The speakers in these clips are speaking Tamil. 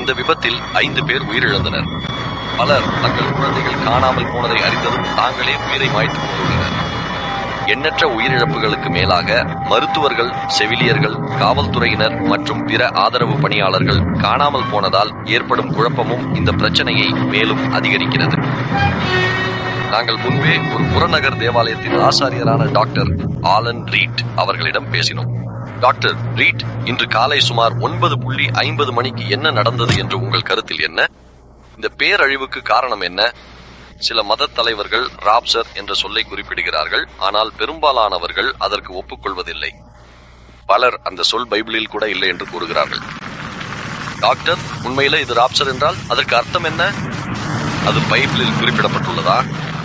இந்த விபத்தில் ஐந்து பேர் உயிரிழந்தனர் பலர் தங்கள் குழந்தைகள் காணாமல் போனதை அறிந்ததும் தாங்களே உயிரை மாய்த்து கொண்டுள்ளனர் எண்ணற்ற உயிரிழப்புகளுக்கு மேலாக மருத்துவர்கள் செவிலியர்கள் காவல்துறையினர் மற்றும் பிற ஆதரவு பணியாளர்கள் காணாமல் போனதால் ஏற்படும் குழப்பமும் இந்த பிரச்சனையை மேலும் அதிகரிக்கிறது நாங்கள் முன்பே ஒரு புறநகர் தேவாலயத்தின் ஆசாரியரான டாக்டர் ஆலன் ரீட் அவர்களிடம் பேசினோம் டாக்டர் ரீட் இன்று காலை சுமார் ஒன்பது புள்ளி ஐம்பது மணிக்கு என்ன நடந்தது என்று உங்கள் கருத்தில் என்ன இந்த பேரழிவுக்கு காரணம் என்ன சில மத தலைவர்கள் ராப்சர் என்ற சொல்லை குறிப்பிடுகிறார்கள் ஆனால் பெரும்பாலானவர்கள் அதற்கு ஒப்புக்கொள்வதில்லை பலர் அந்த சொல் பைபிளில் கூட இல்லை என்று கூறுகிறார்கள் டாக்டர் உண்மையில இது ராப்சர் என்றால் அதற்கு அர்த்தம் என்ன அது பைபிளில் குறிப்பிடப்பட்டுள்ளதா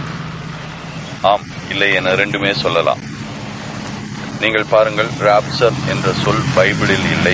ஆம் இல்லை என இரண்டுமே சொல்லலாம் நீங்கள் பாருங்கள் ராப்சர் என்ற சொல் பைபிளில் இல்லை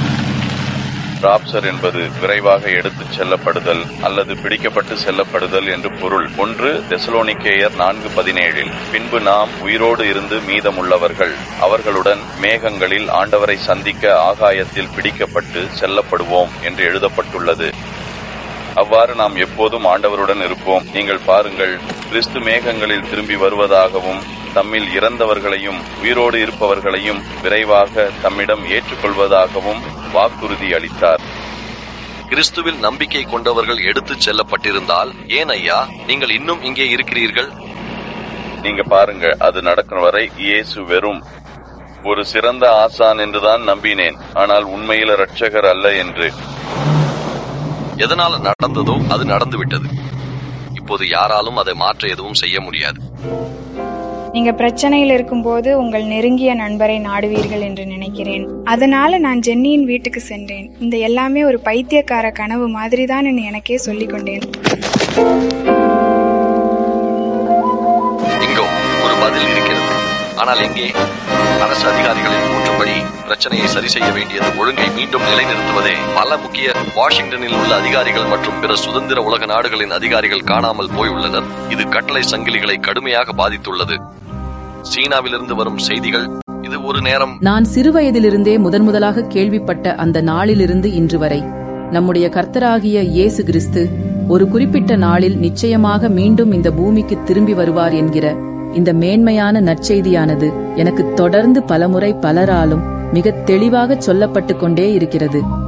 ராப்சர் என்பது விரைவாக எடுத்துச் செல்லப்படுதல் அல்லது பிடிக்கப்பட்டு செல்லப்படுதல் என்று பொருள் ஒன்று தெசலோனிக்கேயர் நான்கு பதினேழில் பின்பு நாம் உயிரோடு இருந்து மீதமுள்ளவர்கள் அவர்களுடன் மேகங்களில் ஆண்டவரை சந்திக்க ஆகாயத்தில் பிடிக்கப்பட்டு செல்லப்படுவோம் என்று எழுதப்பட்டுள்ளது அவ்வாறு நாம் எப்போதும் ஆண்டவருடன் இருப்போம் நீங்கள் பாருங்கள் கிறிஸ்து மேகங்களில் திரும்பி வருவதாகவும் தம்மில் இறந்தவர்களையும் உயிரோடு இருப்பவர்களையும் விரைவாக தம்மிடம் ஏற்றுக்கொள்வதாகவும் வாக்குறுதி அளித்தார் கிறிஸ்துவில் நம்பிக்கை கொண்டவர்கள் எடுத்துச் செல்லப்பட்டிருந்தால் ஏன் ஐயா நீங்கள் இன்னும் இங்கே இருக்கிறீர்கள் நீங்க பாருங்க அது நடக்கும் வரை இயேசு வெறும் ஒரு சிறந்த ஆசான் என்றுதான் நம்பினேன் ஆனால் உண்மையில இரட்சகர் அல்ல என்று எதனால் நடந்ததோ அது நடந்துவிட்டது இப்போது யாராலும் அதை மாற்ற எதுவும் செய்ய முடியாது நீங்க பிரச்சனையில் இருக்கும்போது உங்கள் நெருங்கிய நண்பரை நாடுவீர்கள் என்று நினைக்கிறேன் அதனால நான் ஜென்னியின் வீட்டுக்கு சென்றேன் இந்த எல்லாமே ஒரு பைத்தியக்கார கனவு மாதிரிதான் என்று எனக்கே சொல்லிக் கொண்டேன் இங்கோ ஒரு பதில் இருக்கிறது ஆனால் எங்கே அரசு அதிகாரிகளின் கூற்றுப்படி பிரச்சனையை சரி செய்ய வேண்டியது ஒழுங்கை மீண்டும் நிலைநிறுத்துவதே பல முக்கிய வாஷிங்டனில் உள்ள அதிகாரிகள் மற்றும் பிற சுதந்திர உலக நாடுகளின் அதிகாரிகள் காணாமல் போயுள்ளனர் இது கட்டளை சங்கிலிகளை கடுமையாக பாதித்துள்ளது சீனாவிலிருந்து வரும் செய்திகள் இது ஒரு நேரம் நான் சிறுவயதிலிருந்தே முதன் முதலாக கேள்விப்பட்ட அந்த நாளிலிருந்து இன்று வரை நம்முடைய கர்த்தராகிய இயேசு கிறிஸ்து ஒரு குறிப்பிட்ட நாளில் நிச்சயமாக மீண்டும் இந்த பூமிக்கு திரும்பி வருவார் என்கிற இந்த மேன்மையான நற்செய்தியானது எனக்கு தொடர்ந்து பலமுறை பலராலும் மிக தெளிவாக சொல்லப்பட்டு கொண்டே இருக்கிறது